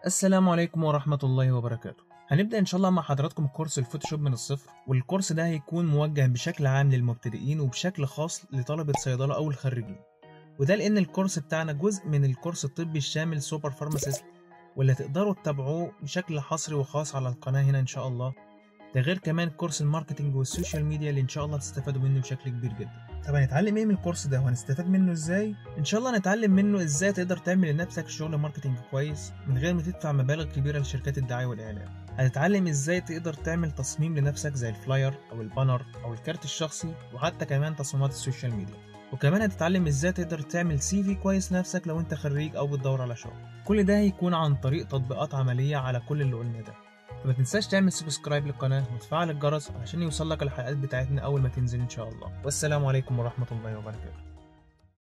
السلام عليكم ورحمة الله وبركاته هنبدأ إن شاء الله مع حضراتكم كورس الفوتوشوب من الصفر والكورس ده هيكون موجه بشكل عام للمبتدئين وبشكل خاص لطلبة صيدلة أو الخريجين وده لأن الكورس بتاعنا جزء من الكورس الطبي الشامل سوبر فارماسيست واللي تقدروا تتابعوه بشكل حصري وخاص على القناة هنا إن شاء الله ده غير كمان كورس الماركتينج والسوشيال ميديا اللي إن شاء الله تستفادوا منه بشكل كبير جدا طب هنتعلم ايه من الكورس ده وهنستفاد منه ازاي ان شاء الله هنتعلم منه ازاي تقدر تعمل لنفسك شغل ماركتينج كويس من غير ما تدفع مبالغ كبيره لشركات الدعايه والاعلان هتتعلم ازاي تقدر تعمل تصميم لنفسك زي الفلاير او البانر او الكارت الشخصي وحتى كمان تصميمات السوشيال ميديا وكمان هتتعلم ازاي تقدر تعمل سي في كويس لنفسك لو انت خريج او بتدور على شغل كل ده هيكون عن طريق تطبيقات عمليه على كل اللي قلنا ده فما تنساش تعمل سبسكرايب للقناة وتفعل الجرس علشان يوصلك الحلقات بتاعتنا أول ما تنزل إن شاء الله والسلام عليكم ورحمة الله وبركاته